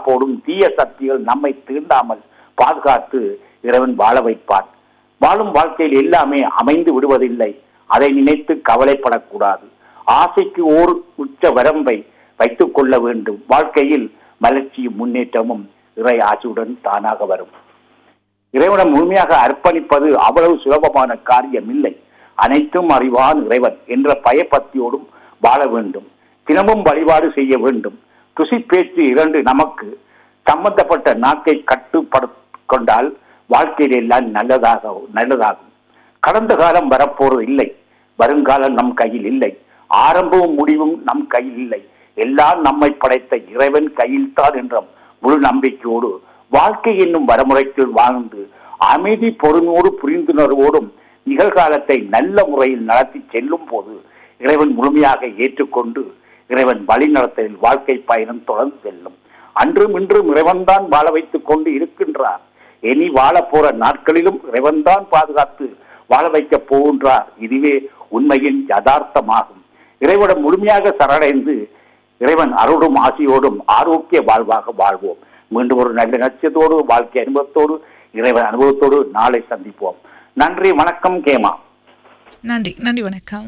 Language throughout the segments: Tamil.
போடும் தீய சக்திகள் நம்மை தீண்டாமல் பாதுகாத்து இறைவன் வாழ வைப்பான் வாழும் வாழ்க்கையில் எல்லாமே அமைந்து விடுவதில்லை அதை நினைத்து கவலைப்படக்கூடாது ஆசைக்கு ஓர் உச்ச வரம்பை வைத்துக் கொள்ள வேண்டும் வாழ்க்கையில் மலர்ச்சியும் முன்னேற்றமும் இறை ஆசையுடன் தானாக வரும் இறைவனம் முழுமையாக அர்ப்பணிப்பது அவ்வளவு சுலபமான காரியம் இல்லை அனைத்தும் அறிவான் இறைவன் என்ற பயபக்தியோடும் வாழ வேண்டும் தினமும் வழிபாடு செய்ய வேண்டும் துசி பேச்சு இரண்டு நமக்கு சம்பந்தப்பட்ட நாக்கை கட்டுப்படுத்த கொண்டால் வாழ்க்கையில் எல்லாம் நல்லதாக நல்லதாகும் கடந்த காலம் வரப்போறது இல்லை வருங்காலம் நம் கையில் இல்லை ஆரம்பமும் முடிவும் நம் கையில் இல்லை எல்லாம் நம்மை படைத்த இறைவன் கையில்தான் என்ற முழு நம்பிக்கையோடு வாழ்க்கை என்னும் வரமுறைக்குள் வாழ்ந்து அமைதி பொறுமையோடு புரிந்துணர்வோடும் நிகழ்காலத்தை நல்ல முறையில் நடத்தி செல்லும் போது இறைவன் முழுமையாக ஏற்றுக்கொண்டு இறைவன் வழி நடத்தலில் வாழ்க்கை பயணம் தொடர்ந்து செல்லும் அன்றும் இன்றும் இறைவன்தான் வாழ வைத்துக் கொண்டு இருக்கின்றார் இனி வாழ போற நாட்களிலும் இறைவன்தான் பாதுகாத்து வாழ வைக்கப் போகின்றார் இதுவே உண்மையின் யதார்த்தமாகும் இறைவனம் முழுமையாக சரணடைந்து இறைவன் அருளும் ஆசையோடும் ஆரோக்கிய வாழ்வாக வாழ்வோம் மீண்டும் ஒரு நல்ல நட்சத்தோடு வாழ்க்கை அனுபவத்தோடு இறைவன் அனுபவத்தோடு நாளை சந்திப்போம் நன்றி வணக்கம் கேமா நன்றி நன்றி வணக்கம்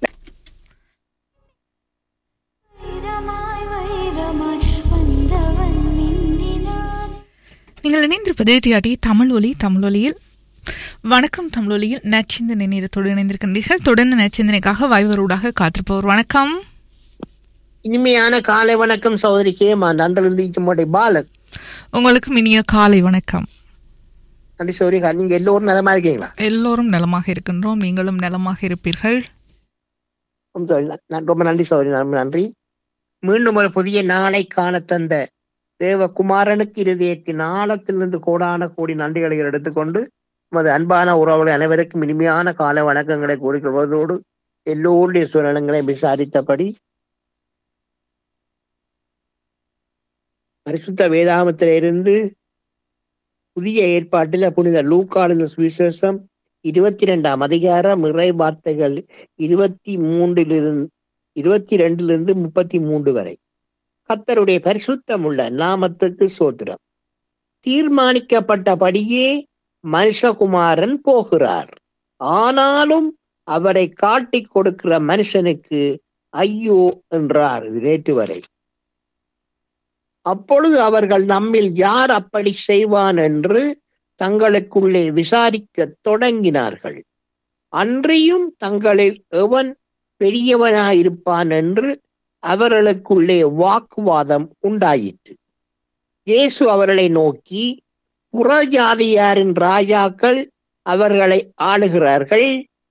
வைரமாய் வைரமாய் வந்தவன் மின்னினான் நீங்கள் இணைந்திருப்பது டிஆர்டி தமிழ் ஒலி தமிழ் ஒலியில் வணக்கம் தமிழ் ஒலியில் நச்சிந்தனை நேரத்தோடு இணைந்திருக்கின்றீர்கள் தொடர்ந்து நச்சிந்தனைக்காக வாய்வரூடாக காத்திருப்பவர் வணக்கம் இனிமையான காலை வணக்கம் சகோதரி கேமா நன்றிலிருந்து இச்சமோட்டை பாலன் உங்களுக்கு இனிய காலை வணக்கம் நன்றி சௌரி நீங்க எல்லோரும் நலமா இருக்கீங்களா எல்லோரும் நலமாக இருக்கின்றோம் நீங்களும் நலமாக இருப்பீர்கள் ரொம்ப sorry. ந- ந- ரொம்ப நன்றி சௌரி ரொம்ப நன்றி மீண்டும் ஒரு புதிய நாளை காண தந்த தேவகுமாரனுக்கு இருதயத்தின் ஆழத்திலிருந்து கோடான கோடி நன்றிகளை எடுத்துக்கொண்டு நமது அன்பான உறவுகள் அனைவருக்கும் இனிமையான கால வணக்கங்களை கூறிக்கொள்வதோடு எல்லோருடைய சூழலங்களை விசாரித்தபடி பரிசுத்த வேதாமத்திலிருந்து புதிய ஏற்பாட்டில் புனித லூக்காளின் சுவிசேஷம் இருபத்தி ரெண்டாம் அதிகாரம் இறை வார்த்தைகள் இருபத்தி மூன்றிலிருந்து இருபத்தி ரெண்டிலிருந்து முப்பத்தி மூன்று வரை கத்தருடைய பரிசுத்தம் உள்ள நாமத்துக்கு சோத்திரம் தீர்மானிக்கப்பட்டபடியே மனுஷகுமாரன் போகிறார் ஆனாலும் அவரை காட்டிக் கொடுக்கிற மனுஷனுக்கு ஐயோ என்றார் இது நேற்று வரை அப்பொழுது அவர்கள் நம்மில் யார் அப்படி செய்வான் என்று தங்களுக்குள்ளே விசாரிக்கத் தொடங்கினார்கள் அன்றியும் தங்களில் எவன் பெரியவனாயிருப்பான் என்று அவர்களுக்குள்ளே வாக்குவாதம் உண்டாயிற்று இயேசு அவர்களை நோக்கி புறஜாதியாரின் ராஜாக்கள் அவர்களை ஆளுகிறார்கள்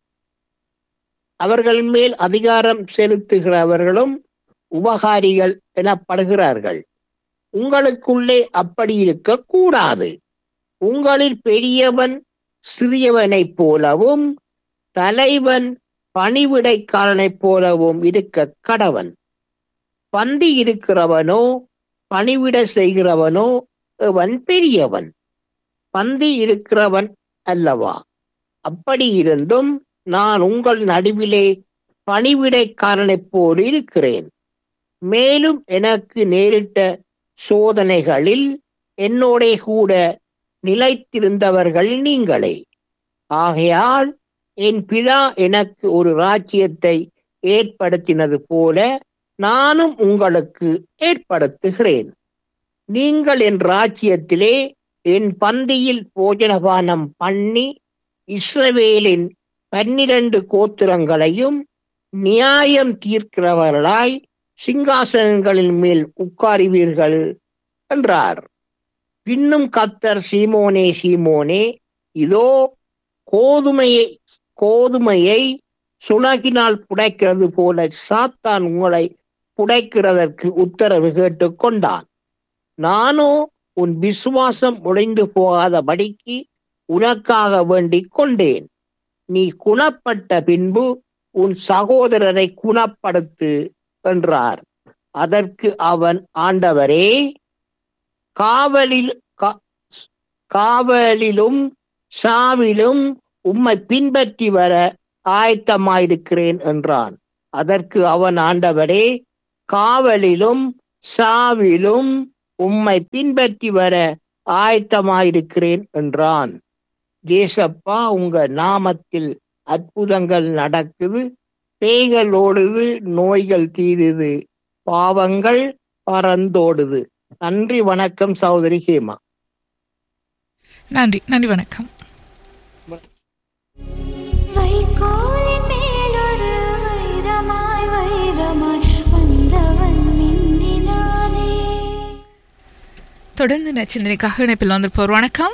அவர்கள் மேல் அதிகாரம் செலுத்துகிறவர்களும் உபகாரிகள் எனப்படுகிறார்கள் உங்களுக்குள்ளே அப்படி இருக்க கூடாது உங்களில் பெரியவன் சிறியவனைப் போலவும் தலைவன் பணிவிடைக்காரனைப் போலவும் இருக்க கடவன் பந்தி இருக்கிறவனோ பணிவிட செய்கிறவனோ அவன் பெரியவன் பந்தி இருக்கிறவன் அல்லவா அப்படி இருந்தும் நான் உங்கள் நடுவிலே பணிவிடைக்காரனைப் போல் இருக்கிறேன் மேலும் எனக்கு நேரிட்ட சோதனைகளில் என்னோட கூட நிலைத்திருந்தவர்கள் நீங்களே ஆகையால் என் பிதா எனக்கு ஒரு ராஜ்யத்தை ஏற்படுத்தினது போல நானும் உங்களுக்கு ஏற்படுத்துகிறேன் நீங்கள் என் ராஜ்யத்திலே என் பந்தியில் போஜனபானம் பண்ணி இஸ்ரவேலின் பன்னிரண்டு கோத்திரங்களையும் நியாயம் தீர்க்கிறவர்களாய் சிங்காசனங்களின் மேல் உட்காருவீர்கள் என்றார் பின்னும் கத்தர் சீமோனே சீமோனே இதோ கோதுமையை கோதுமையை சுணகினால் புடைக்கிறது போல சாத்தான் உங்களை புடைக்கிறதற்கு உத்தரவு கேட்டுக் கொண்டான் நானோ உன் விசுவாசம் உடைந்து போகாதபடிக்கு உனக்காக வேண்டிக் கொண்டேன் நீ குணப்பட்ட பின்பு உன் சகோதரரை குணப்படுத்து என்றார் அதற்கு அவன் ஆண்டவரே காவலில் கா- காவலிலும் சாவிலும் உம்மை பின்பற்றி வர ஆயத்தமாயிருக்கிறேன் என்றான் அதற்கு அவன் ஆண்டவரே காவலிலும் சாவிலும் உம்மை பின்பற்றி வர ஆயத்தமாயிருக்கிறேன் என்றான் ஜேசப்பா உங்க நாமத்தில் அற்புதங்கள் நடக்குது பேய்கள் ஓடுது நோய்கள் தீருது பாவங்கள் பறந்தோடுது நன்றி வணக்கம் சகோதரி ஹேமா நன்றி நன்றி வணக்கம் வைக்கோலின் மேலொரு வைரமாய் வைரமாய் வந்தவன் மின்னினானே தொடர்ந்து நச்சிந்தனைக்காக இணைப்பில் வந்திருப்போர் வணக்கம்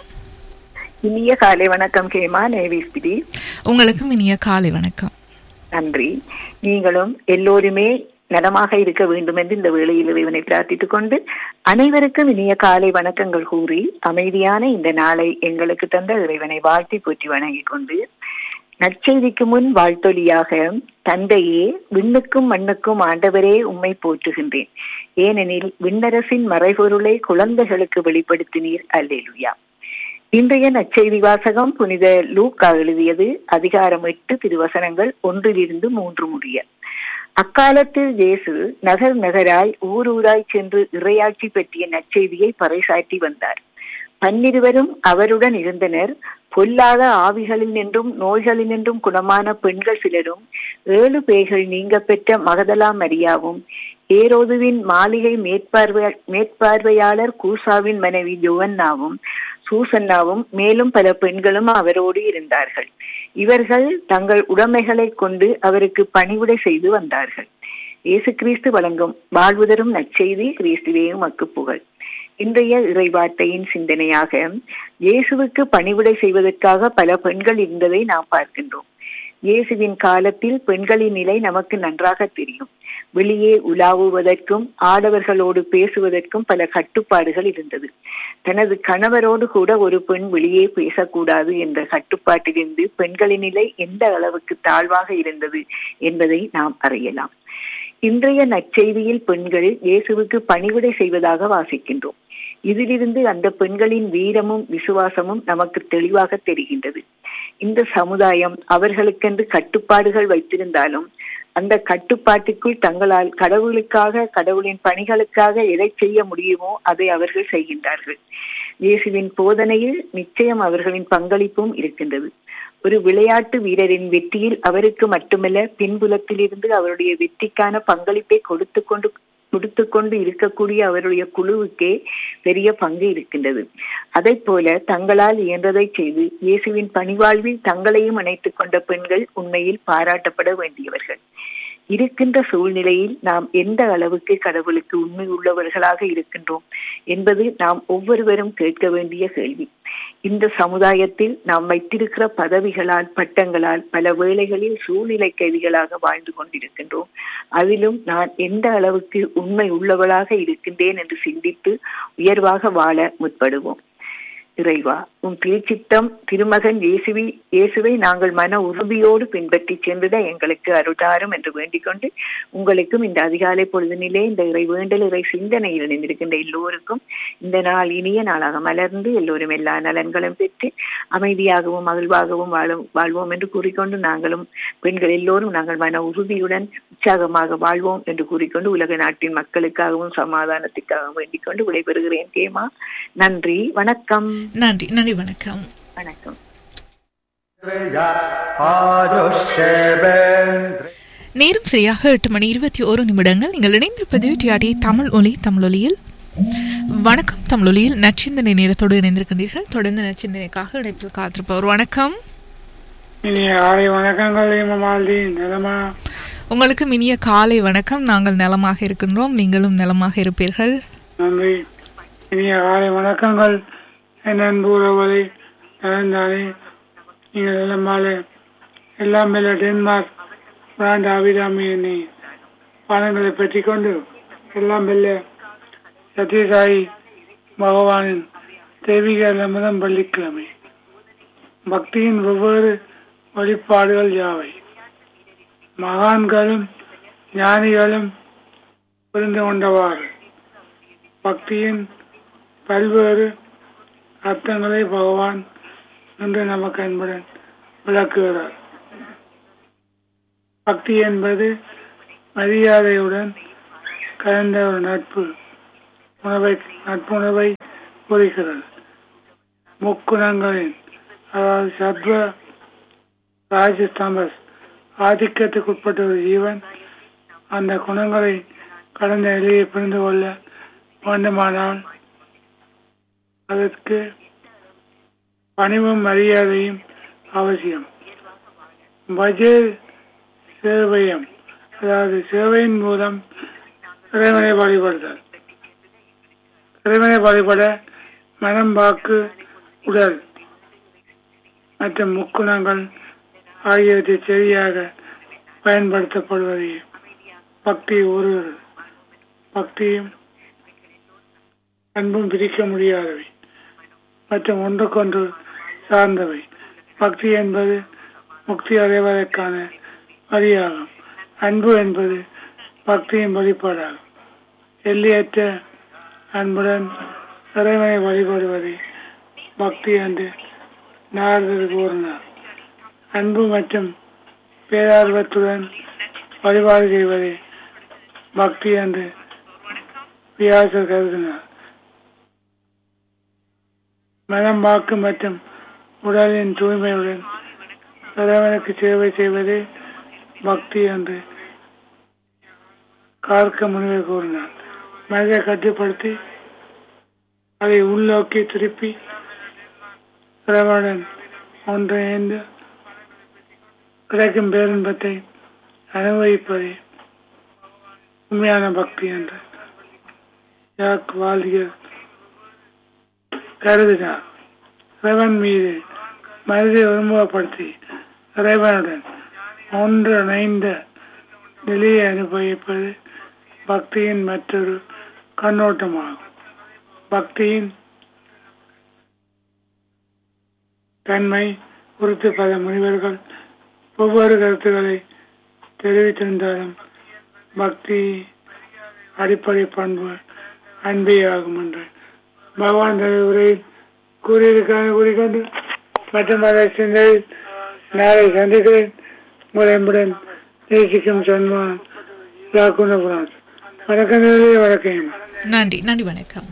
இனிய காலை வணக்கம் கேமா நேவிஸ்பிடி உங்களுக்கும் இனிய காலை வணக்கம் நன்றி நீங்களும் எல்லோருமே நலமாக இருக்க வேண்டும் என்று இந்த வேளையில் இறைவனை பிரார்த்தித்துக் கொண்டு அனைவருக்கும் இனிய காலை வணக்கங்கள் கூறி அமைதியான இந்த நாளை எங்களுக்கு தந்த இறைவனை வாழ்த்தி போற்றி வணங்கிக் கொண்டு நற்செய்திக்கு முன் வாழ்த்தொலியாக தந்தையே விண்ணுக்கும் மண்ணுக்கும் ஆண்டவரே உம்மை போற்றுகின்றேன் ஏனெனில் விண்ணரசின் மறைபொருளை குழந்தைகளுக்கு வெளிப்படுத்தினீர் அல்லேலுயா இன்றைய நற்செய்தி வாசகம் புனித லூக்கா எழுதியது அதிகாரம் எட்டு திருவசனங்கள் ஒன்றிலிருந்து மூன்று முடிய அக்காலத்தில் இயேசு நகர் நகராய் ஊர் ஊராய் சென்று இறையாட்சி பற்றிய நற்செய்தியை பறைசாற்றி வந்தார் பன்னிருவரும் அவருடன் இருந்தனர் பொல்லாத ஆவிகளில் நின்றும் நோய்களில் நின்றும் குணமான பெண்கள் சிலரும் ஏழு பேய்கள் நீங்க பெற்ற மகதலா மரியாவும் ஏரோதுவின் மாளிகை மேற்பார்வை மேற்பார்வையாளர் கூசாவின் மனைவி ஜோவன்னாவும் சூசன்னாவும் மேலும் பல பெண்களும் அவரோடு இருந்தார்கள் இவர்கள் தங்கள் உடைமைகளை கொண்டு அவருக்கு பணிவிடை செய்து வந்தார்கள் இயேசு கிறிஸ்து வழங்கும் வாழ்வுதரும் நற்செய்தி கிறிஸ்துவேயும் மக்கு புகழ் இன்றைய இறைவார்த்தையின் சிந்தனையாக இயேசுவுக்கு பணிவிடை செய்வதற்காக பல பெண்கள் இருந்ததை நாம் பார்க்கின்றோம் இயேசுவின் காலத்தில் பெண்களின் நிலை நமக்கு நன்றாக தெரியும் வெளியே உலாவுவதற்கும் ஆடவர்களோடு பேசுவதற்கும் பல கட்டுப்பாடுகள் இருந்தது தனது கணவரோடு கூட ஒரு பெண் வெளியே பேசக்கூடாது என்ற கட்டுப்பாட்டிலிருந்து பெண்களின் நிலை எந்த அளவுக்கு தாழ்வாக இருந்தது என்பதை நாம் அறியலாம் இன்றைய நற்செய்தியில் பெண்கள் இயேசுவுக்கு பணிவிடை செய்வதாக வாசிக்கின்றோம் இதிலிருந்து அந்த பெண்களின் வீரமும் விசுவாசமும் நமக்கு தெளிவாக தெரிகின்றது இந்த சமுதாயம் அவர்களுக்கென்று கட்டுப்பாடுகள் வைத்திருந்தாலும் அந்த கட்டுப்பாட்டுக்குள் தங்களால் கடவுளுக்காக கடவுளின் பணிகளுக்காக எதை செய்ய முடியுமோ அதை அவர்கள் செய்கின்றார்கள் இயேசுவின் போதனையில் நிச்சயம் அவர்களின் பங்களிப்பும் இருக்கின்றது ஒரு விளையாட்டு வீரரின் வெற்றியில் அவருக்கு மட்டுமல்ல பின்புலத்திலிருந்து அவருடைய வெற்றிக்கான பங்களிப்பை கொடுத்து கொண்டு கொடுத்து கொண்டு இருக்கக்கூடிய அவருடைய குழுவுக்கே பெரிய பங்கு இருக்கின்றது அதை போல தங்களால் இயன்றதை செய்து இயேசுவின் பணிவாழ்வில் தங்களையும் இணைத்துக் கொண்ட பெண்கள் உண்மையில் பாராட்டப்பட வேண்டியவர்கள் இருக்கின்ற சூழ்நிலையில் நாம் எந்த அளவுக்கு கடவுளுக்கு உண்மை உள்ளவர்களாக இருக்கின்றோம் என்பது நாம் ஒவ்வொருவரும் கேட்க வேண்டிய கேள்வி இந்த சமுதாயத்தில் நாம் வைத்திருக்கிற பதவிகளால் பட்டங்களால் பல வேளைகளில் சூழ்நிலை கைதிகளாக வாழ்ந்து கொண்டிருக்கின்றோம் அதிலும் நான் எந்த அளவுக்கு உண்மை உள்ளவளாக இருக்கின்றேன் என்று சிந்தித்து உயர்வாக வாழ முற்படுவோம் இறைவா உன் திருச்சித்தம் திருமகன் இயேசுவி இயேசுவை நாங்கள் மன உறுதியோடு பின்பற்றி சென்றுட எங்களுக்கு அருட்டாரும் என்று வேண்டிக் கொண்டு உங்களுக்கும் இந்த அதிகாலை பொழுதினிலே இந்த இறை வேண்டல் இறை சிந்தனையில் இணைந்திருக்கின்ற எல்லோருக்கும் இந்த நாள் இனிய நாளாக மலர்ந்து எல்லோரும் எல்லா நலன்களும் பெற்று அமைதியாகவும் மகிழ்வாகவும் வாழும் வாழ்வோம் என்று கூறிக்கொண்டு நாங்களும் பெண்கள் எல்லோரும் நாங்கள் மன உறுதியுடன் உற்சாகமாக வாழ்வோம் என்று கூறிக்கொண்டு உலக நாட்டின் மக்களுக்காகவும் சமாதானத்துக்காகவும் வேண்டிக் கொண்டு விடைபெறுகிறேன் கேமா நன்றி வணக்கம் நன்றி நன்றி வணக்கம் வணக்கம் நேரம் சரியாக எட்டு மணி இருபத்தி ஒரு நிமிடங்கள் நீங்கள் இணைந்திருப்பது டிஆடி தமிழ் ஒலி தமிழொலியில் வணக்கம் தமிழொலியில் நச்சிந்தனை நேரத்தோடு இணைந்திருக்கின்றீர்கள் தொடர்ந்து நச்சிந்தனைக்காக இணைப்பில் காத்திருப்பவர் வணக்கம் இனிய காலை வணக்கங்கள் மால்தி நிலமா உங்களுக்கு இனிய காலை வணக்கம் நாங்கள் நலமாக இருக்கின்றோம் நீங்களும் நலமாக இருப்பீர்கள் நன்றி இனிய காலை வணக்கங்கள் என் அன்பு உறவுகளை நலந்தானே நீங்கள் நிலமாலே எல்லாம் மேல டென்மார்க் பிராண்ட் அபிராமி என்னை பாடங்களை பற்றி கொண்டு எல்லாம் வெல்ல சத்யசாயி பகவானின் தெய்வீக முதம் பள்ளிக்கிழமை பக்தியின் வெவ்வேறு வழிபாடுகள் யாவை மகான்களும் ஞானிகளும் புரிந்து கொண்டவாறு பக்தியின் பல்வேறு அர்த்தங்களை பகவான் என்று நமக்கு அன்புடன் விளக்குகிறார் பக்தி என்பது மரியாதையுடன் கலந்த ஒரு நட்பு உணவை நட்புணர்வை குறிக்கிறது முக்குணங்களின் அதாவது சத்வ ராஜஸ்தம்பஸ் ஆதிக்கத்துக்குட்பட்ட ஒரு ஜீவன் அந்த குணங்களை கடந்த எளியை புரிந்து கொள்ள வேண்டுமானால் அதற்கு பணிவும் மரியாதையும் அவசியம் பஜர் சேவையம் அதாவது சேவையின் மூலம் இறைவனை வழிபடுதல் இறைவனை வழிபட மனம் வாக்கு உடல் மற்றும் முக்குணங்கள் ஆகியவற்றை சரியாக பயன்படுத்தப்படுவதை பக்தி ஒரு பக்தியும் அன்பும் பிரிக்க முடியாதவை மற்றும் ஒன்றுக்கொன்று சார்ந்தவை பக்தி என்பது முக்தி அடைவதற்கான வழியாகும் அன்பு என்பது பக்தியின் வெளிப்பாடாகும் எல்லையற்ற அன்புடன் இறைவனை வழிபடுவதை பக்தி என்று நாரதர் கூறினார் அன்பு மற்றும் பேரார்வத்துடன் வழிபாடு செய்வதை பக்தி என்று வியாசர் கருதினார் மனம் வாக்கு மற்றும் உடலின் தூய்மையுடன் இறைவனுக்கு சேவை செய்வதே பக்தி என்று கார்க்க முனிவர் கூறினார் மனதை கட்டுப்படுத்தி அதை உள்நோக்கி திருப்பி இறைவனுடன் ஒன்றிணைந்து கிடைக்கும் பேரின்பத்தை அனுபவிப்பதே உண்மையான பக்தி என்று யாக் வாலியர் கருதினார் இறைவன் மீது மனதை ஒருமுகப்படுத்தி இறைவனுடன் ஒன்றிணைந்த நிலையை அனுபவிப்பது பக்தியின் மற்றொரு கண்ணோட்டமாகும் பக்தியின் தன்மை குறித்து பல முனிவர்கள் ஒவ்வொரு கருத்துக்களை தெரிவித்திருந்தாலும் பக்தி அடிப்படை பண்பு அன்பே ஆகும் என்று பகவான் தனது உரையில் கூறியிருக்காங்க கூறிக்கொண்டு மற்றும் பல சிந்தையில் நாளை சந்திக்கிறேன் உங்களை என்புடன் நேசிக்கும் சன்மான் ராகுணபுரான் வணக்கம் நேயர்களே, வணக்கம் நன்றி நன்றி வணக்கம்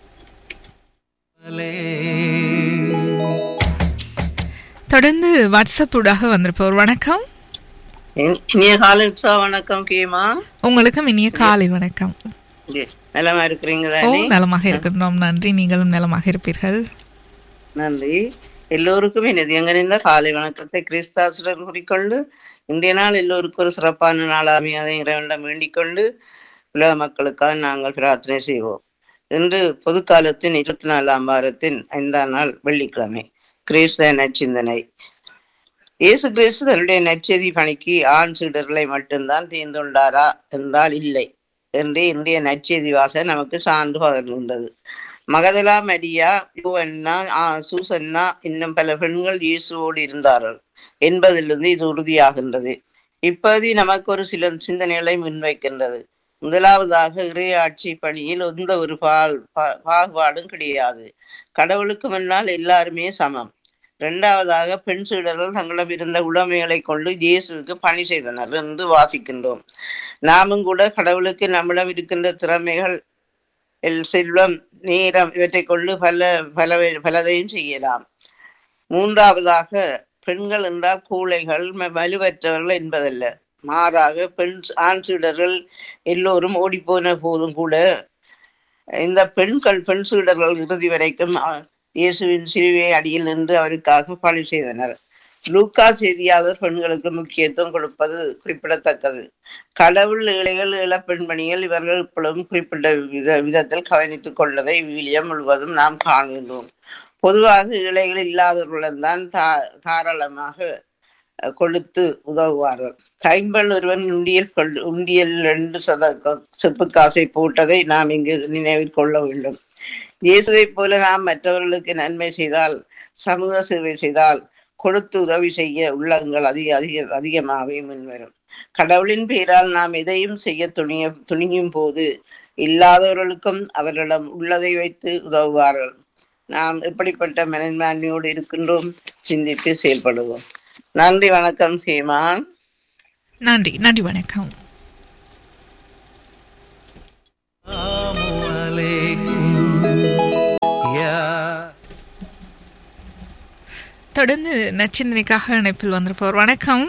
தொடர்ந்து வாட்ஸ்அப் ஊடாக வந்திருப்பவர் வணக்கம் இனி- இனிய காலை உற்சவ வணக்கம் கேமா உங்களுக்கும் இனிய காலை வணக்கம் நலமா இருக்கிறீங்க ஓ தானே நலமாக இருக்கின்றோம் நன்றி நீங்களும் நலமாக இருப்பீர்கள் நன்றி எல்லோருக்கும் எனது எங்கனிருந்த காலை வணக்கத்தை கிறிஸ்தாசுடன் கூறிக்கொண்டு இன்றைய நாள் எல்லோருக்கும் ஒரு சிறப்பான நாளாக அதை இறைவனிடம் வேண்டிக் கொண்டு உலக மக்களுக்காக நாங்கள் பிரார்த்தனை செய்வோம் இன்று பொது காலத்தின் இருபத்தி நாலாம் வாரத்தின் ஐந்தாம் நாள் வெள்ளிக்கிழமை கிறிஸ்த நச்சிந்தனை இயேசு கிறிஸ்து தன்னுடைய நற்செய்தி பணிக்கு ஆண் சீடர்களை மட்டும்தான் தேர்ந்துள்ளாரா என்றால் இல்லை என்று இன்றைய நற்செய்தி வாசகம் நமக்கு சான்று பகர்கின்றது மகதலா மரியா யுவன்னா ஆ, சூசன்னா இன்னும் பல பெண்கள் இயேசுவோடு இருந்தார்கள் என்பதிலிருந்து இது உறுதியாகின்றது இப்பகுதி நமக்கு ஒரு சில சிந்தனைகளை முன்வைக்கின்றது முதலாவதாக இறையாட்சி பணியில் எந்த ஒரு பால் பா- பாகுபாடும் கிடையாது கடவுளுக்கு முன்னால் எல்லாருமே சமம் இரண்டாவதாக பெண் சீடர்கள் தங்களிடம் இருந்த உடைமைகளை கொண்டு இயேசுவுக்கு பணி செய்தனர் என்று வாசிக்கின்றோம் நாமும் கூட கடவுளுக்கு நம்மிடம் இருக்கின்ற திறமைகள் எல் செல்வம் நேரம் இவற்றை கொண்டு பல பல பலதையும் செய்யலாம் மூன்றாவதாக பெண்கள் என்றால் கூளைகள் ம- வலுவற்றவர்கள் என்பதல்ல மாறாக பெண் ஆண் சீடர்கள் எல்லோரும் ஓடிப்போன போதும் கூட இந்த பெண்கள் பெண் சீடர்கள் இறுதி வரைக்கும் அ, இயேசுவின் சிலுவை அடியில் நின்று அவருக்காக பணி செய்தனர் லூக்கா செய்தியாளர் பெண்களுக்கு முக்கியத்துவம் கொடுப்பது குறிப்பிடத்தக்கது கடவுள் ஏழைகள் இளப்பெண்மணிகள் இவர்கள் இப்பொழுதும் குறிப்பிட்ட வித விதத்தில் கவனித்துக் கொண்டதை விவிலியம் முழுவதும் நாம் காண்கின்றோம் பொதுவாக இலைகள் இல்லாதவர்களுடன் தா தாராளமாக அஹ், கொடுத்து உதவுவார்கள் கைம்பெண் ஒருவன் உண்டியல் கொள்- உண்டியல் ரெண்டு சத க- செப்பு காசை போட்டதை நாம் இங்கு நினைவில் கொள்ள வேண்டும் இயேசுவைப் போல நாம் மற்றவர்களுக்கு நன்மை செய்தால் சமூக சேவை செய்தால் கொடுத்து உதவி செய்ய உள்ளங்கள் அதிக அதிக அதிகமாகவே முன்வரும் கடவுளின் பெயரால் நாம் எதையும் செய்ய துணிய துணியும் போது இல்லாதவர்களுக்கும் அவர்களிடம் உள்ளதை வைத்து உதவுவார்கள் நாம் எப்படிப்பட்ட மனன்மான்மையோடு இருக்கின்றோம் சிந்தித்து செயல்படுவோம் நன்றி வணக்கம் சீமான் நன்றி நன்றி வணக்கம் Assalamu alaikum தொடர்ந்து நச்சிந்தனைக்காக இணைப்பில் வந்திருப்பவர் வணக்கம்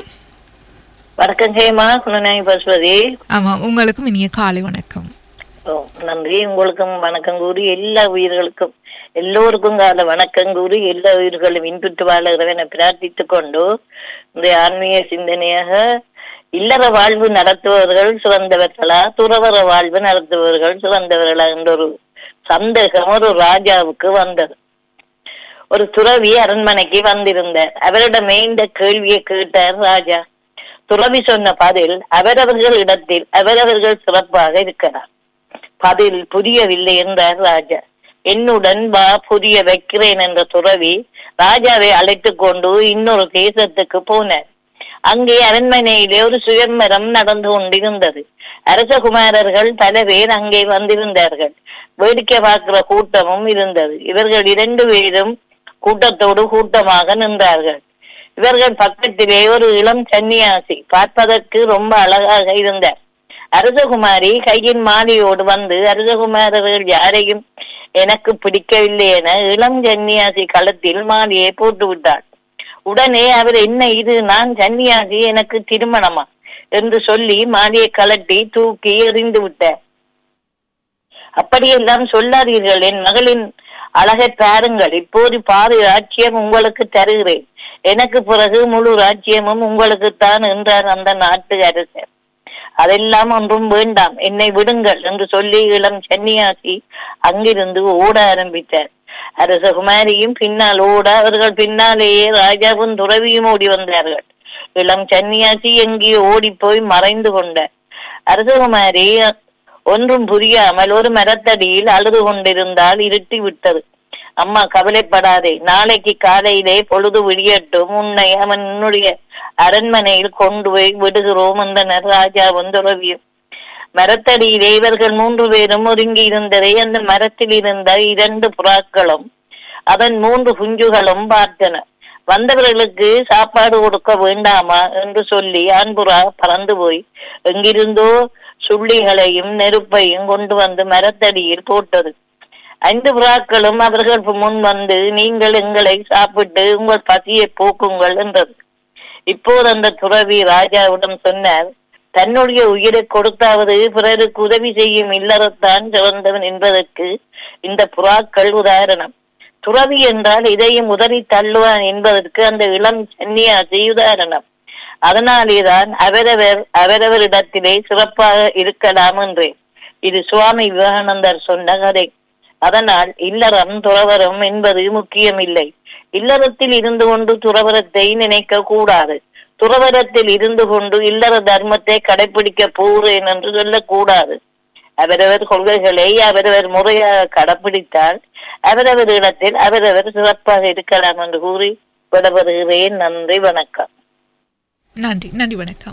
வணக்கம் ஜெயமா குணநாயகி பசுபதி ஆமாம் உங்களுக்கும் இனிய காலை வணக்கம் ஓ, நன்றி உங்களுக்கும் வணக்கம் கூறி எல்லா உயிர்களுக்கும் எல்லோருக்கும் கால வணக்கம் கூறி எல்லா உயிர்களும் இன்புற்று வாழகிறவனை பிரார்த்தித்துக் கொண்டு இந்த ஆன்மீக சிந்தனையாக இல்லற வாழ்வு நடத்துபவர்கள் சிறந்தவர்களா துறவர வாழ்வு நடத்துபவர்கள் சிறந்தவர்களா என்ற ஒரு சந்தேகம் ஒரு ராஜாவுக்கு வந்தது ஒரு துறவி அரண்மனைக்கு வந்திருந்தார் அவரிடமே இந்த கேள்வியை கேட்டார் ராஜா துறவி சொன்ன பதில் அவரவர்கள் இடத்தில் அவரவர்கள் சிறப்பாக இருக்கிறார் பதில் புரியவில்லை என்றார் ராஜா என்னுடன் வா புரிய வைக்கிறேன் என்ற துறவி ராஜாவை அழைத்துக் கொண்டு இன்னொரு தேசத்துக்கு போனார் அங்கே அரண்மனையிலே ஒரு சுயம்பரம் நடந்து கொண்டிருந்தது அரசகுமாரர்கள் பல பேர் அங்கே வந்திருந்தார்கள் வேடிக்கை பார்க்கிற கூட்டமும் இருந்தது இவர்கள் இரண்டு பேரும் கூட்டத்தோடு கூட்டமாக நின்றார்கள் இவர்கள் பக்கத்திலே ஒரு இளம் சன்னியாசி பார்ப்பதற்கு ரொம்ப அழகாக இருந்தார் அரசகுமாரி கையின் மாலையோடு வந்து அரசகுமாரர்கள் யாரையும் எனக்கு பிடிக்கவில்லை என இளம் சன்னியாசி களத்தில் மாலையை போட்டு விட்டார் உடனே அவர் என்ன இது நான் சன்னியாசி எனக்கு திருமணமா என்று சொல்லி மாலையை கலட்டி தூக்கி எறிந்து விட்டார் அப்படியெல்லாம் சொல்லாதீர்கள் என் மகளின் அழகை பாருங்கள் இப்போது பாதி ராஜ்யம் உங்களுக்கு தருகிறேன் எனக்கு பிறகு முழு ராஜ்யமும் உங்களுக்குத்தான் என்றார் அந்த நாட்டு அரசர் அதெல்லாம் ஒன்றும் வேண்டாம் என்னை விடுங்கள் என்று சொல்லி இளம் சன்னியாசி அங்கிருந்து ஓட ஆரம்பித்தார் அரசகுமாரியும் பின்னால் ஓட அவர்கள் பின்னாலேயே ராஜாவும் துறவியும் ஓடி வந்தார்கள் இளம் சன்னியாசி எங்கே ஓடி போய் மறைந்து கொண்டார் அரசகுமாரி ஒன்றும் புரியாமல் ஒரு மரத்தடியில் அழுது கொண்டிருந்தால் இருட்டி விட்டது அம்மா கவலைப்படாதே நாளைக்கு காலையிலே பொழுது விடியட்டும் உன்னை அவன் உன்னுடைய அரண்மனையில் கொண்டு போய் விடுகிறோம் என்றனர் ராஜாவும் துறவியும் மரத்தடியிலே இவர்கள் மூன்று பேரும் ஒதுங்கி இருந்ததை அந்த மரத்தில் இருந்த இரண்டு புறாக்களும் அதன் மூன்று குஞ்சுகளும் பார்த்தன வந்தவர்களுக்கு சாப்பாடு கொடுக்க வேண்டாமா என்று சொல்லி ஆண்புறா பறந்து போய் எங்கிருந்தோ சுள்ளிகளையும் நெருப்பையும் கொண்டு வந்து மரத்தடியில் போட்டது ஐந்து புறாக்களும் அவர்கள் முன் வந்து நீங்கள் எங்களை சாப்பிட்டு உங்கள் பசியை போக்குங்கள் என்றது இப்போது அந்த துறவி ராஜாவிடம் சொன்னார் தன்னுடைய உயிரை கொடுத்தாவது பிறருக்கு உதவி செய்யும் இல்லறத்தான் சிறந்தவன் என்பதற்கு இந்த புறாக்கள் உதாரணம் துறவி என்றால் இதையும் உதறி தள்ளுவான் என்பதற்கு அந்த இளம் சன்னியாசி உதாரணம் அதனாலேதான் அவரவர் அவரவரிடத்திலே சிறப்பாக இருக்கலாம் என்றேன் இது சுவாமி விவேகானந்தர் சொன்ன கதை அதனால் இல்லறம் துறவரம் என்பது முக்கியமில்லை இல்லறத்தில் இருந்து கொண்டு துறவரத்தை நினைக்க கூடாது துறவரத்தில் இருந்து கொண்டு இல்லற தர்மத்தை கடைபிடிக்க போகிறேன் என்று சொல்லக்கூடாது அவரவர் கொள்கைகளை அவரவர் முறையாக கடைபிடித்தால் அவரவர் இடத்தில் அவரவர் சிறப்பாக இருக்கலாம் என்று கூறி விடப்படுகிறேன் நன்றி வணக்கம் நன்றி நன்றி வணக்கம்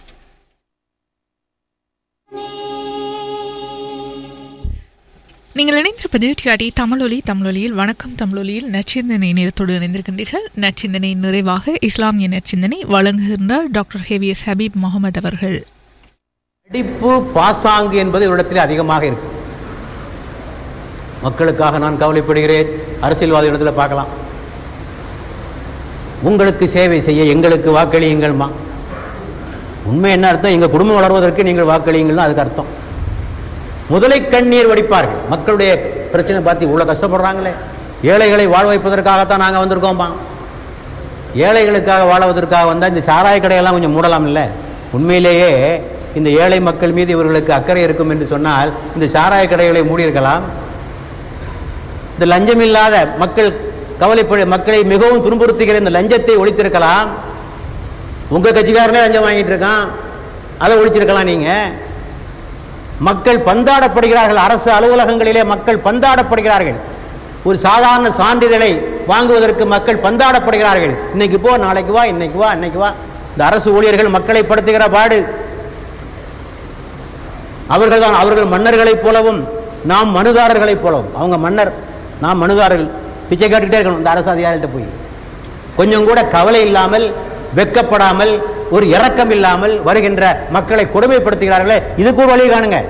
நீங்கள் இணைந்திருப்பது டிஆடி தமிழொலி தமிழொலியில் வணக்கம் தமிழொலியில் நச்சிந்தனை நேரத்தோடு இணைந்திருக்கின்றீர்கள் நச்சிந்தனை நிறைவாக இஸ்லாமிய நச்சிந்தனை வழங்குகின்றார் டாக்டர் ஹேவியஸ் ஹபீப் முகமது அவர்கள் நடிப்பு பாசாங்கு என்பது இவரிடத்தில் அதிகமாக இருக்கு மக்களுக்காக நான் கவலைப்படுகிறேன் அரசியல்வாதிகளிடத்தில் பார்க்கலாம் உங்களுக்கு சேவை செய்ய எங்களுக்கு வாக்களியுங்கள்மா உண்மை என்ன அர்த்தம் எங்கள் குடும்பம் வளர்வதற்கு நீங்கள் வாக்களியுங்கள் அதுக்கு அர்த்தம் முதலை கண்ணீர் வடிப்பார்கள் மக்களுடைய பிரச்சனை பார்த்து இவ்வளோ கஷ்டப்படுறாங்களே ஏழைகளை வாழ வைப்பதற்காகத்தான் நாங்கள் வந்திருக்கோம்மா ஏழைகளுக்காக வாழவதற்காக வந்தால் இந்த சாராய கடையெல்லாம் கொஞ்சம் மூடலாம் இல்லை உண்மையிலேயே இந்த ஏழை மக்கள் மீது இவர்களுக்கு அக்கறை இருக்கும் என்று சொன்னால் இந்த சாராய கடைகளை மூடியிருக்கலாம் இந்த லஞ்சம் இல்லாத மக்கள் கவலைப்பட மக்களை மிகவும் துன்புறுத்துகிற இந்த லஞ்சத்தை ஒழித்திருக்கலாம் உங்க கட்சிக்காரனே லஞ்சம் வாங்கிட்டு இருக்கான் அதை ஒழிச்சிருக்கலாம் நீங்க மக்கள் பந்தாடப்படுகிறார்கள் அரசு அலுவலகங்களிலே மக்கள் பந்தாடப்படுகிறார்கள் ஒரு சாதாரண சான்றிதழை வாங்குவதற்கு மக்கள் பந்தாடப்படுகிறார்கள் இன்னைக்கு போ நாளைக்கு வா இன்னைக்கு வா இன்னைக்கு வா இந்த அரசு ஊழியர்கள் மக்களை படுத்துகிற பாடு அவர்கள் தான் அவர்கள் மன்னர்களைப் போலவும் நாம் மனுதாரர்களைப் போலவும் அவங்க மன்னர் நாம் மனுதாரர்கள் பிச்சை கேட்டுக்கிட்டே இருக்கணும் இந்த அரசு அதிகாரிகிட்ட போய் கொஞ்சம் கூட கவலை இல்லாமல் வெக்கப்படாமல் ஒரு இரக்கம் இல்லாமல் வருகின்ற மக்களை கொடுமைப்படுத்துகிறார்களே இதுக்கு ஒரு வழி காணுங்க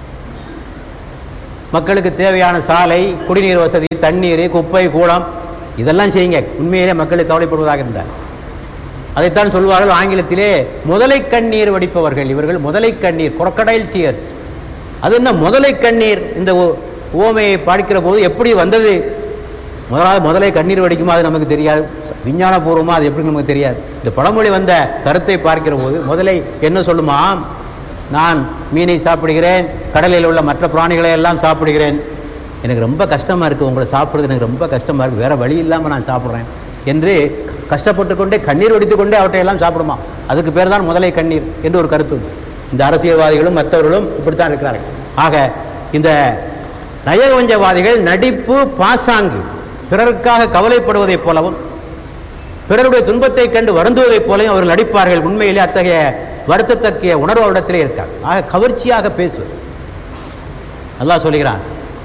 மக்களுக்கு தேவையான சாலை குடிநீர் வசதி தண்ணீர் குப்பை கூடம் இதெல்லாம் செய்யுங்க உண்மையிலே மக்களுக்கு கவலைப்படுவதாக இருந்தார் அதைத்தான் சொல்வார்கள் ஆங்கிலத்திலே முதலை கண்ணீர் வடிப்பவர்கள் இவர்கள் முதலை கண்ணீர் crocodile tears அது என்ன முதலை கண்ணீர் இந்த ஓ- ஓமையை பார்க்கிற போது எப்படி வந்தது முதலாவது முதலை கண்ணீர் வடிக்குமா அது நமக்கு தெரியாது விஞ்ஞானபூர்வமாக அது எப்படி நமக்கு தெரியாது இந்த பழமொழி வந்த கருத்தை பார்க்கிற போது முதலை என்ன சொல்லுமா நான் மீனை சாப்பிடுகிறேன் கடலில் உள்ள மற்ற பிராணிகளை எல்லாம் சாப்பிடுகிறேன் எனக்கு ரொம்ப கஷ்டமாக இருக்குது உங்களை சாப்பிட்றது எனக்கு ரொம்ப கஷ்டமாக இருக்குது வேறு வழி இல்லாமல் நான் சாப்பிட்றேன் என்று கஷ்டப்பட்டு கொண்டே கண்ணீர் வடித்துக் கொண்டே அவற்றை எல்லாம் சாப்பிடுமா அதுக்கு பேர் தான் முதலை கண்ணீர் என்று ஒரு கருத்து உண்டு இந்த அரசியல்வாதிகளும் மற்றவர்களும் இப்படித்தான் இருக்கிறார்கள் ஆக இந்த நயவஞ்சவாதிகள் நடிப்பு பாசாங்கு பிறருக்காக கவலைப்படுவதைப் போலவும் பிறருடைய துன்பத்தை கண்டு வருந்துவதைப் போலவும் அவர்கள் நடிப்பார்கள் உண்மையிலே அத்தகைய வருத்தத்தக்க உணர்வு அவரிடத்திலே இருக்கார் ஆக கவர்ச்சியாக பேசுவது அல்லாஹ் சொல்லுகிறான்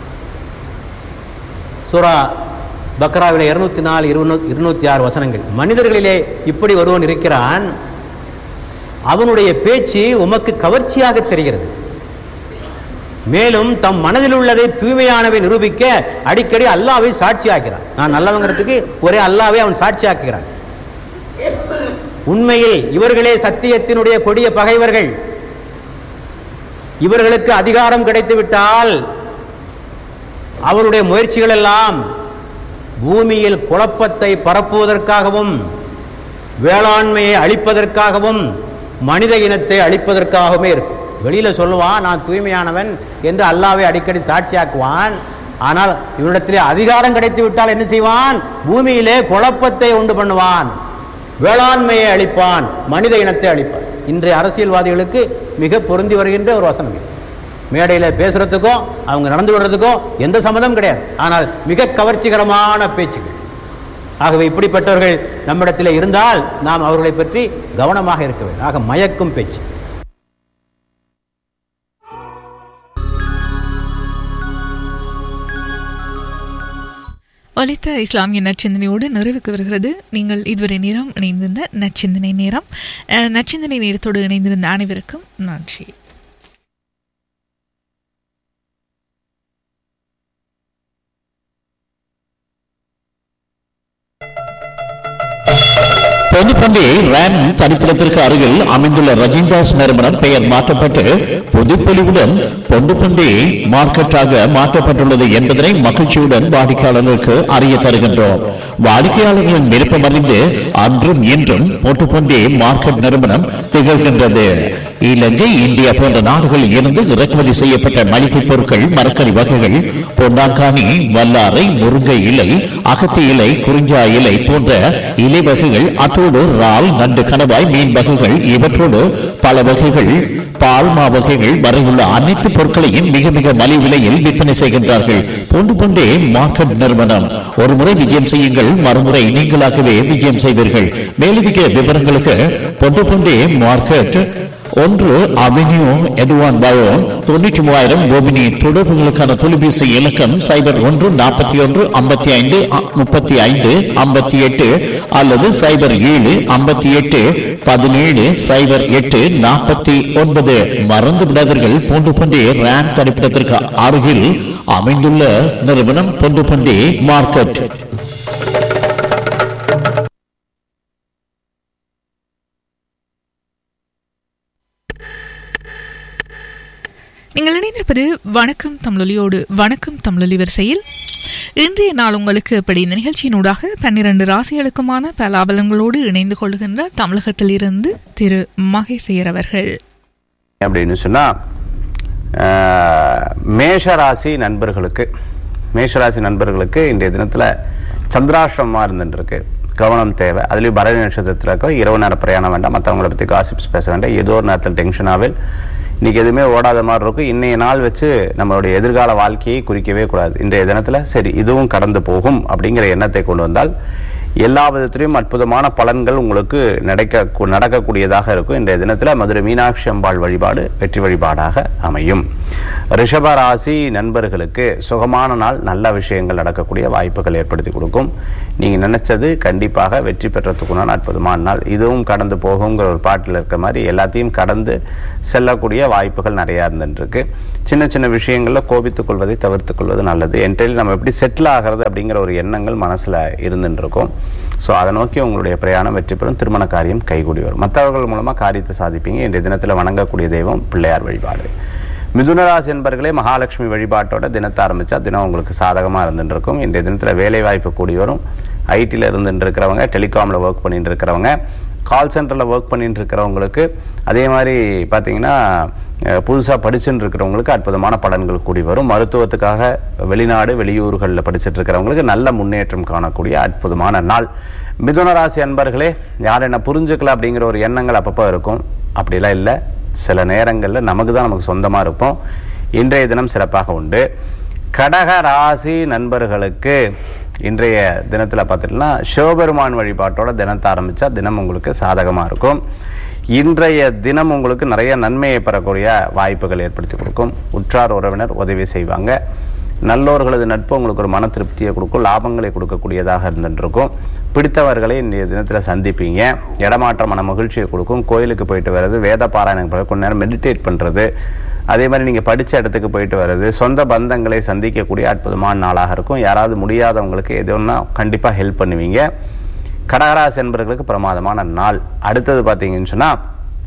சூரா பக்ராவிலே இருநூத்தி நாலு இருநூ- இருநூத்தி ஆறு வசனங்கள் மனிதர்களிலே இப்படி ஒருவன் இருக்கிறான் அவனுடைய பேச்சு உமக்கு கவர்ச்சியாக தெரிகிறது மேலும் தம் மனதில் உள்ளதை தூய்மையானவை நிரூபிக்க அடிக்கடி அல்லாவை சாட்சியாக்கிறான் நான் நல்லவங்கிறதுக்கு ஒரே அல்லாவை அவன் சாட்சியாக்குகிறான் உண்மையில் இவர்களே சத்தியத்தினுடைய கொடிய பகைவர்கள் இவர்களுக்கு அதிகாரம் கிடைத்து விட்டால் அவருடைய முயற்சிகள் எல்லாம் பூமியில் குழப்பத்தை பரப்புவதற்காகவும் வேளாண்மையை அழிப்பதற்காகவும் மனித இனத்தை அழிப்பதற்காகவுமே இருக்கும் வெளியில சொல்லுவான் நான் தூய்மையானவன் என்று அல்லாவை அடிக்கடி சாட்சியாக்குவான் ஆனால் இவனிடத்திலே அதிகாரம் கிடைத்து விட்டால் என்ன செய்வான் பூமியிலே குழப்பத்தை உண்டு பண்ணுவான் வேளாண்மையை அழிப்பான் மனித இனத்தை அழிப்பான் இன்றைய அரசியல்வாதிகளுக்கு மிக பொருந்தி வருகின்ற ஒரு வசனம் இது மேடையில் பேசுறதுக்கும் அவங்க நடந்து கொள்றதுக்கும் எந்த சம்மதம் கிடையாது ஆனால் மிக கவர்ச்சிகரமான பேச்சுகள் ஆகவே இப்படிப்பட்டவர்கள் நம்மிடத்தில் இருந்தால் நாம் அவர்களை பற்றி கவனமாக இருக்க வேண்டும் ஆக மயக்கும் பேச்சு ஒலித்த இஸ்லாமிய நற்சிந்தனையோடு நிறைவுக்கு வருகிறது நீங்கள் இதுவரை நேரம் இணைந்திருந்த நற்சிந்தனை நேரம் அஹ், நற்சிந்தனை நேரத்தோடு இணைந்திருந்த அனைவருக்கும் நன்றி பொதுப்பண்டி ரேம் தனிப்பிடத்திற்கு அருகில் அமைந்துள்ள ரஜின்தாஸ் நிறுவனம் பெயர் மாற்றப்பட்டு புதுப்பொலிவுடன் பொண்டுப்பண்டி மார்க்கெட்டாக மாற்றப்பட்டுள்ளது என்பதனை மகிழ்ச்சியுடன் வாடிக்கையாளர்களுக்கு அறிய தருகின்றோம் வாடிக்கையாளர்களின் விருப்பம் அறிந்து அன்றும் இன்றும் பொட்டுப்பண்டி மார்க்கெட் நிறுவனம் திகழ்கின்றது இலங்கை இந்தியா போன்ற நாடுகளில் இருந்து இறக்குமதி செய்யப்பட்ட மளிகை பொருட்கள் மரக்கறி வகைகள் பொன்னாங்கானி வல்லாரை முருங்கை இலை அகத்தி இலை குறிஞ்சா இலை போன்ற இலை வகைகள் அத்தோடு இறால் நண்டு கணவாய் மீன் வகைகள் இவற்றோடு பல வகைகள் பால்மா வகைகள் வரையுள்ள அனைத்து பொருட்களையும் மிக மிக மலிவு விலையில் விற்பனை செய்கின்றார்கள் பொண்டு பொண்டே மார்க்கெட் நிறுவனம் ஒரு முறை விஜயம் செய்யுங்கள் மறுமுறை நீங்களாகவே விஜயம் செய்வீர்கள் மேலதிக விவரங்களுக்கு பொண்டு பொண்டே மார்க்கெட் ஒன்று அவென்யூ எதுவான் பயோன் தொண்ணூற்றி மூவாயிரம் கோபினி தொடர்புகளுக்கான தொலைபேசி இலக்கம் சைபர் ஒன்று நாற்பத்தி ஒன்று ஐம்பத்தி ஐந்து முப்பத்தி ஐந்து ஐம்பத்தி எட்டு அல்லது சைபர் ஏழு ஐம்பத்தி எட்டு பதினேழு சைபர் எட்டு நாற்பத்தி ஒன்பது மறந்து விடாதீர்கள் பூண்டு பண்டி ரேம் தரிப்பிடத்திற்கு அருகில் அமைந்துள்ள நிறுவனம் பொண்டு பண்டி மார்க்கெட் நீங்கள் இணைந்திருப்பது வணக்கம் தமிழொலியோடு வணக்கம் தமிழொலி வரிசையில் இன்றைய நாள் உங்களுக்கு எப்படி இந்த நிகழ்ச்சியினூடாக பன்னிரண்டு ராசிகளுக்குமான பலாபலங்களோடு இணைந்து கொள்கின்ற தமிழகத்தில் இருந்து திரு மகேசையர் அவர்கள் அப்படின்னு சொன்னால் மேஷராசி நண்பர்களுக்கு மேஷராசி நண்பர்களுக்கு இன்றைய தினத்தில் சந்திராஷ்டிரமமாக இருந்துருக்கு கவனம் தேவை அதுலேயும் பரணி நட்சத்திரத்தில் இருக்க இரவு நேர பிரயாணம் வேண்டாம் மற்றவங்களை பற்றி காசிப்ஸ் பேச வேண்டாம் ஏதோ ஒரு நேரத்தில் டென்ஷனாகவே இன்னைக்கு எதுவுமே ஓடாத மாதிரி இருக்கும் இன்னைய நாள் வச்சு நம்மளுடைய எதிர்கால வாழ்க்கையை குறிக்கவே கூடாது இன்றைய தினத்தில் சரி இதுவும் கடந்து போகும் அப்படிங்கிற எண்ணத்தை கொண்டு வந்தால் எல்லா விதத்திலையும் அற்புதமான பலன்கள் உங்களுக்கு நடக்க நடக்கக்கூடியதாக இருக்கும் இன்றைய தினத்தில் மதுரை மீனாட்சி அம்பாள் வழிபாடு வெற்றி வழிபாடாக அமையும் ரிஷப ராசி நண்பர்களுக்கு சுகமான நாள் நல்ல விஷயங்கள் நடக்கக்கூடிய வாய்ப்புகள் ஏற்படுத்தி கொடுக்கும் நீங்க நினைச்சது கண்டிப்பாக வெற்றி பெறத்துக்குண்டான அற்புதமான நாள் இதுவும் கடந்து போகுங்கிற ஒரு பாட்டில் இருக்க மாதிரி எல்லாத்தையும் கடந்து செல்லக்கூடிய வாய்ப்புகள் நிறைய இருந்துருக்கு சின்ன சின்ன விஷயங்கள்ல கோபித்துக் கொள்வதை தவிர்த்துக் கொள்வது நல்லது என்டையில் நம்ம எப்படி செட்டில் ஆகிறது அப்படிங்கிற ஒரு எண்ணங்கள் மனசுல இருந்துட்டு இருக்கும் ஸோ அதை நோக்கி உங்களுடைய பிரயாணம் வெற்றி பெறும் திருமண காரியம் கைகூடி வரும் மற்றவர்கள் மூலமா காரியத்தை சாதிப்பீங்க இன்றைய தினத்தில் வணங்கக்கூடிய தெய்வம் பிள்ளையார் வழிபாடு மிதுனராசி என்பர்களே மகாலட்சுமி வழிபாட்டோட தினத்தை ஆரம்பிச்சா தினம் உங்களுக்கு சாதகமா இருந்துட்டு இருக்கும் இன்றைய தினத்துல வேலை வாய்ப்பு கூடி வரும் ஐடியில் இருந்துட்டு இருக்கிறவங்க டெலிகாமில் ஒர்க் பண்ணிட்டு இருக்கிறவங்க கால் சென்டரில் ஒர்க் பண்ணிட்டு இருக்கிறவங்களுக்கு அதே மாதிரி பார்த்தீங்கன்னா புதுசாக படிச்சுட்டு இருக்கிறவங்களுக்கு அற்புதமான பலன்கள் கூடி வரும் மருத்துவத்துக்காக வெளிநாடு வெளியூர்களில் படிச்சுட்டு இருக்கிறவங்களுக்கு நல்ல முன்னேற்றம் காணக்கூடிய அற்புதமான நாள் மிதுன ராசி அன்பர்களே யார் என்ன புரிஞ்சுக்கல அப்படிங்கிற ஒரு எண்ணங்கள் அப்பப்போ இருக்கும் அப்படிலாம் இல்லை சில நேரங்களில் நமக்கு தான் நமக்கு சொந்தமாக இருப்போம் இன்றைய தினம் சிறப்பாக உண்டு கடக ராசி நண்பர்களுக்கு இன்றைய தினத்தில் பார்த்துட்டுனா சிவபெருமான் வழிபாட்டோட தினத்தை ஆரம்பித்தா தினம் உங்களுக்கு சாதகமாக இருக்கும் இன்றைய தினம் உங்களுக்கு நிறைய நன்மையை பெறக்கூடிய வாய்ப்புகள் ஏற்படுத்தி கொடுக்கும் உற்றார் உறவினர் உதவி செய்வாங்க நல்லோர்களது நட்பு உங்களுக்கு ஒரு மன திருப்தியை கொடுக்கும் லாபங்களை கொடுக்கக்கூடியதாக இருந்துருக்கும் பிடித்தவர்களை இன்றைய தினத்தில் சந்திப்பீங்க இடமாற்றம் மன மகிழ்ச்சியை கொடுக்கும் கோயிலுக்கு போயிட்டு வர்றது வேத பாராயணம் பண்ணுறது கொஞ்ச நேரம் மெடிடேட் பண்ணுறது அதே மாதிரி நீங்கள் படித்த இடத்துக்கு போயிட்டு வர்றது சொந்த பந்தங்களை சந்திக்கக்கூடிய அற்புதமான நாளாக இருக்கும் யாராவது முடியாதவங்களுக்கு எதுனா கண்டிப்பாக ஹெல்ப் பண்ணுவீங்க கடகராசி என்பவர்களுக்கு பிரமாதமான நாள் அடுத்தது பார்த்தீங்கன்னு சொன்னால்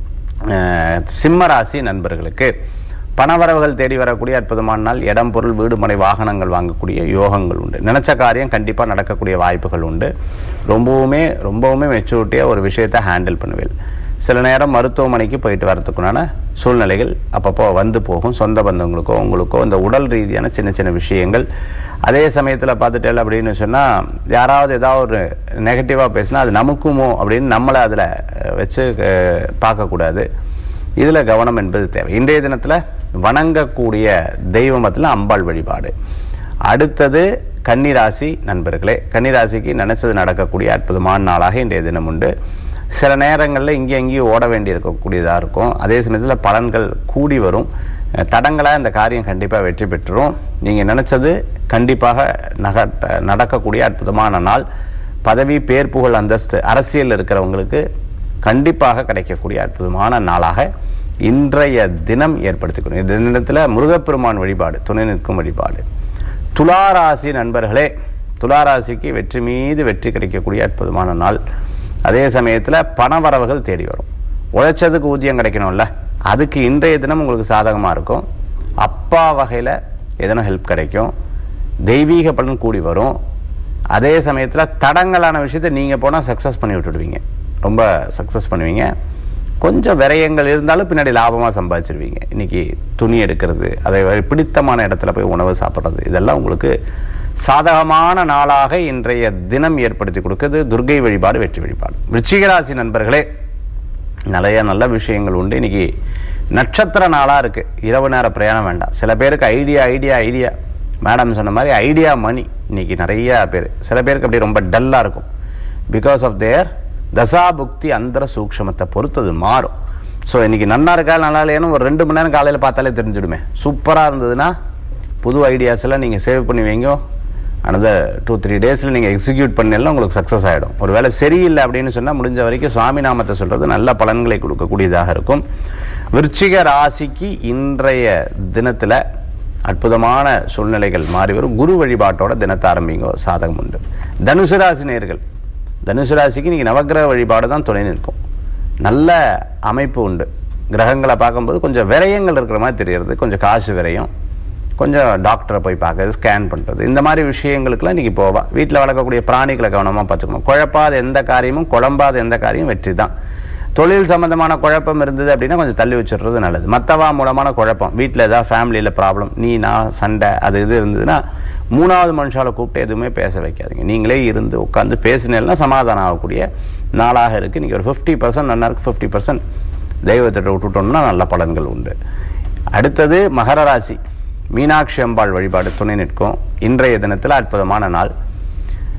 சிம்மராசி நண்பர்களுக்கு பணவரவுகள் தேடி வரக்கூடிய அற்புதமான நாள் இடம் பொருள் வீடு மனை வாகனங்கள் வாங்கக்கூடிய யோகங்கள் உண்டு நினைச்ச காரியம் கண்டிப்பாக நடக்கக்கூடிய வாய்ப்புகள் உண்டு ரொம்பவுமே ரொம்பவுமே மெச்சூரிட்டியாக ஒரு விஷயத்தை ஹேண்டில் பண்ணுவேன் சில நேரம் மருத்துவமனைக்கு போயிட்டு வரதுக்குண்டான சூழ்நிலைகள் அப்பப்போ வந்து போகும் சொந்த பந்தங்களுக்கோ உங்களுக்கோ இந்த உடல் ரீதியான சின்ன சின்ன விஷயங்கள் அதே சமயத்தில் பார்த்துட்டேன் அப்படின்னு சொன்னால் யாராவது ஏதாவது ஒரு நெகட்டிவாக பேசினா அது நமக்குமோ அப்படின்னு நம்மளை அதில் வச்சு பார்க்கக்கூடாது இதில் கவனம் என்பது தேவை இன்றைய தினத்தில் வணங்கக்கூடிய தெய்வமத்தில் அம்பாள் வழிபாடு அடுத்தது கன்னிராசி நண்பர்களே கன்னிராசிக்கு நினைச்சது நடக்கக்கூடிய அற்புதமான நாளாக இன்றைய தினம் உண்டு சில நேரங்களில் இங்கே எங்கேயும் ஓட வேண்டி இருக்கக்கூடியதாக இருக்கும் அதே சமயத்தில் பலன்கள் கூடி வரும் தடங்களாக இந்த காரியம் கண்டிப்பாக வெற்றி பெற்றுரும் நீங்கள் நினச்சது கண்டிப்பாக நக நடக்கக்கூடிய அற்புதமான நாள் பதவி பேர் புகழ் அந்தஸ்து அரசியல் இருக்கிறவங்களுக்கு கண்டிப்பாக கிடைக்கக்கூடிய அற்புதமான நாளாக இன்றைய தினம் ஏற்படுத்திக்கணும் இந்த தினத்தில் முருகப்பெருமான் வழிபாடு துணை நிற்கும் வழிபாடு துளாராசி நண்பர்களே துளாராசிக்கு வெற்றி மீது வெற்றி கிடைக்கக்கூடிய அற்புதமான நாள் அதே சமயத்தில் பணவரவுகள் தேடி வரும் உழைச்சதுக்கு ஊதியம் கிடைக்கணும்ல அதுக்கு இன்றைய தினம் உங்களுக்கு சாதகமாக இருக்கும் அப்பா வகையில் எதனா ஹெல்ப் கிடைக்கும் தெய்வீக பலன் கூடி வரும் அதே சமயத்தில் தடங்கலான விஷயத்தை நீங்கள் போனால் சக்ஸஸ் பண்ணி விட்டுடுவீங்க ரொம்ப சக்ஸஸ் பண்ணுவீங்க கொஞ்சம் விரயங்கள் இருந்தாலும் பின்னாடி லாபமாக சம்பாதிச்சிருவீங்க இன்னைக்கு துணி எடுக்கிறது அதை பிடித்தமான இடத்துல போய் உணவு சாப்பிட்றது இதெல்லாம் உங்களுக்கு சாதகமான நாளாக இன்றைய தினம் ஏற்படுத்தி கொடுக்குது துர்கை வழிபாடு வெற்றி வழிபாடு விருச்சிகராசி நண்பர்களே நிறைய நல்ல விஷயங்கள் உண்டு இன்னைக்கு நட்சத்திர நாளாக இருக்கு இரவு நேர பிரயாணம் வேண்டாம் சில பேருக்கு ஐடியா ஐடியா ஐடியா மேடம் சொன்ன மாதிரி ஐடியா மணி இன்னைக்கு நிறைய பேர் சில பேருக்கு அப்படி ரொம்ப டல்லாக இருக்கும் பிகாஸ் ஆஃப் தேர் தசா புக்தி அந்தர சூக்ஷமத்தை பொறுத்து அது மாறும் ஸோ இன்னைக்கு நன்னா இருக்கா நல்லா இல்லையானு ஒரு ரெண்டு மணி நேரம் காலையில் பார்த்தாலே தெரிஞ்சிடுமே சூப்பராக இருந்ததுன்னா புது ஐடியாஸ் எல்லாம் நீங்கள் சேவ் பண்ணி வைங்க அனதர் டூ த்ரீ டேஸில் நீங்கள் எக்ஸிக்யூட் பண்ணலாம் உங்களுக்கு சக்ஸஸ் ஆகிடும் ஒரு வேலை சரியில்லை அப்படின்னு சொன்னால் முடிஞ்ச வரைக்கும் சுவாமி நாமத்தை சொல்கிறது நல்ல பலன்களை கொடுக்கக்கூடியதாக இருக்கும் விருச்சிக ராசிக்கு இன்றைய தினத்தில் அற்புதமான சூழ்நிலைகள் மாறி வரும் குரு வழிபாட்டோட தினத்தை ஆரம்பிங்க சாதகம் உண்டு தனுசு ராசி நேர்கள் தனுசு ராசிக்கு இன்னைக்கு நவக்கிரக வழிபாடு தான் துணை நிற்கும் நல்ல அமைப்பு உண்டு கிரகங்களை பார்க்கும்போது கொஞ்சம் விரயங்கள் இருக்கிற மாதிரி தெரியறது கொஞ்சம் காசு விரயம் கொஞ்சம் டாக்டரை போய் பார்க்கறது ஸ்கேன் பண்ணுறது இந்த மாதிரி விஷயங்களுக்குலாம் இன்றைக்கி போவா வீட்டில் வளர்க்கக்கூடிய பிராணிகளை கவனமாக பார்த்துக்கணும் குழப்பாத எந்த காரியமும் குழம்பாத எந்த காரியமும் வெற்றி தான் தொழில் சம்பந்தமான குழப்பம் இருந்தது அப்படின்னா கொஞ்சம் தள்ளி வச்சுடுறது நல்லது மற்றவா மூலமான குழப்பம் வீட்டில் ஏதாவது ஃபேமிலியில் ப்ராப்ளம் நீ நான் சண்டை அது இது இருந்ததுன்னா மூணாவது மனுஷால கூப்பிட்டு எதுவுமே பேச வைக்காதீங்க நீங்களே இருந்து உட்காந்து பேசினேன்னா சமாதானம் ஆகக்கூடிய நாளாக இருக்குது இன்றைக்கி ஒரு ஃபிஃப்டி பர்சன்ட் நல்லா இருக்கு ஃபிஃப்டி பர்சன்ட் தெய்வத்திட்ட விட்டுட்டோம்னா நல்ல பலன்கள் உண்டு அடுத்தது மகர ராசி மீனாட்சி அம்பாள் வழிபாடு துணை நிற்கும் இன்றைய தினத்தில் அற்புதமான நாள்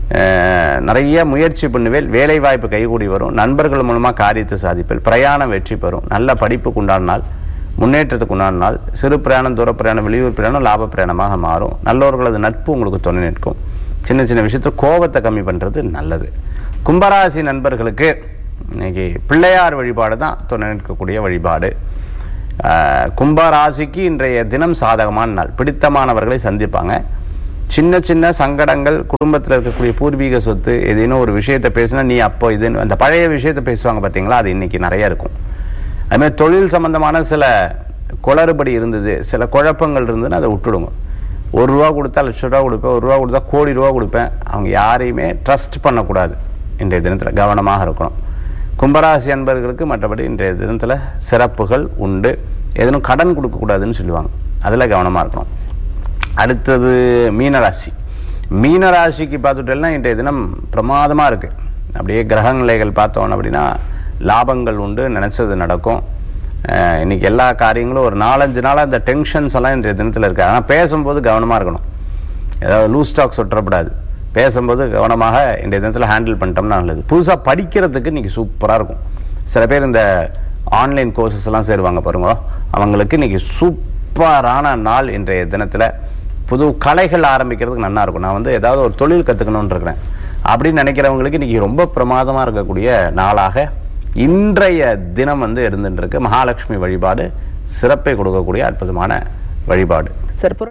அஹ், நிறைய முயற்சி பண்ணுவேல் வேலை வாய்ப்பு கைகூடி வரும் நண்பர்கள் மூலமாக காரியத்தை சாதிப்பேன் பிரயாணம் வெற்றி பெறும் நல்ல படிப்புக்கு உண்டான நாள் முன்னேற்றத்துக்கு உண்டான நாள் சிறு பிரயாணம் தூர பிரயாணம் வெளியூர் பிரயாணம் லாப பிரயாணமாக மாறும் நல்லவர்களது நட்பு உங்களுக்கு துணை நிற்கும் சின்ன சின்ன விஷயத்தில் கோபத்தை கம்மி பண்ணுறது நல்லது கும்பராசி நண்பர்களுக்கு இன்னைக்கு பிள்ளையார் வழிபாடு தான் துணை நிற்கக்கூடிய வழிபாடு ஆஹ், கும்பராசிக்கு இன்றைய தினம் சாதகமான நாள் பிடித்தமானவர்களை சந்திப்பாங்க சின்ன சின்ன சங்கடங்கள் குடும்பத்தில் இருக்கக்கூடிய பூர்வீக சொத்து ஏதேனும் ஒரு விஷயத்தை பேசினா நீ அப்போ இது அந்த பழைய விஷயத்தை பேசுவாங்க பார்த்தீங்களா அது இன்னைக்கு நிறைய இருக்கும் அதுமாதிரி தொழில் சம்பந்தமான சில குளறுபடி இருந்தது சில குழப்பங்கள் இருந்ததுன்னா அதை விட்டுடுங்க ஒரு ரூபா கொடுத்தா லட்ச ரூபா கொடுப்பேன் ஒரு ரூபா கொடுத்தா கோடி ரூபா கொடுப்பேன் அவங்க யாரையுமே ட்ரஸ்ட் பண்ணக்கூடாது இன்றைய தினத்தில் கவனமாக இருக்கணும் கும்பராசி அன்பர்களுக்கு மற்றபடி இன்றைய தினத்தில் சிறப்புகள் உண்டு எதனும் கடன் கொடுக்கக்கூடாதுன்னு சொல்லுவாங்க அதில் கவனமாக இருக்கணும் அடுத்தது மீனராசி மீனராசிக்கு பார்த்துட்டோம்னா இன்றைய தினம் பிரமாதமாக இருக்குது அப்படியே கிரக நிலைகள் பார்த்தோம் அப்படின்னா லாபங்கள் உண்டு நினச்சது நடக்கும் அஹ் இன்னைக்கு எல்லா காரியங்களும் ஒரு நாலஞ்சு நாளாக இந்த டென்ஷன்ஸ் எல்லாம் இன்றைய தினத்தில் இருக்குது ஆனால் பேசும்போது கவனமாக இருக்கணும் ஏதாவது லூஸ் ஸ்டாக் சொட்டப்படாது பேசும்போது கவனமாக இன்றைய தினத்தில் ஹேண்டில் பண்ணிட்டோம்னா நல்லது புதுசாக படிக்கிறதுக்கு இன்னைக்கு சூப்பராக இருக்கும் சில பேர் இந்த ஆன்லைன் கோர்சஸ் எல்லாம் சேருவாங்க பாருங்க அவங்களுக்கு இன்னைக்கு சூப்பரான நாள் இன்றைய தினத்தில் புது கலைகள் ஆரம்பிக்கிறதுக்கு நல்லா இருக்கும் நான் வந்து ஏதாவது ஒரு தொழில் கற்றுக்கணும்னு இருக்கிறேன் அப்படின்னு நினைக்கிறவங்களுக்கு இன்னைக்கு ரொம்ப பிரமாதமாக இருக்கக்கூடிய நாளாக இன்றைய தினம் வந்து இருந்துட்டு இருக்கு மகாலட்சுமி வழிபாடு சிறப்பை கொடுக்கக்கூடிய அற்புதமான வழிபாடு சரி புர-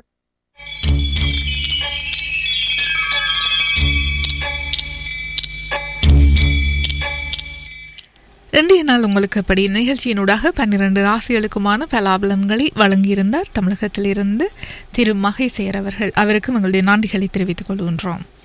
இன்றைய நாள் உங்களுக்கு அப்படி நிகழ்ச்சியினூடாக பன்னிரண்டு ராசிகளுக்குமான பலாபலன்களை வழங்கியிருந்தார் தமிழகத்திலிருந்து திரு மகேசேர் அவர்கள் அவருக்கும் எங்களுடைய நன்றிகளை தெரிவித்துக் கொள்கின்றோம்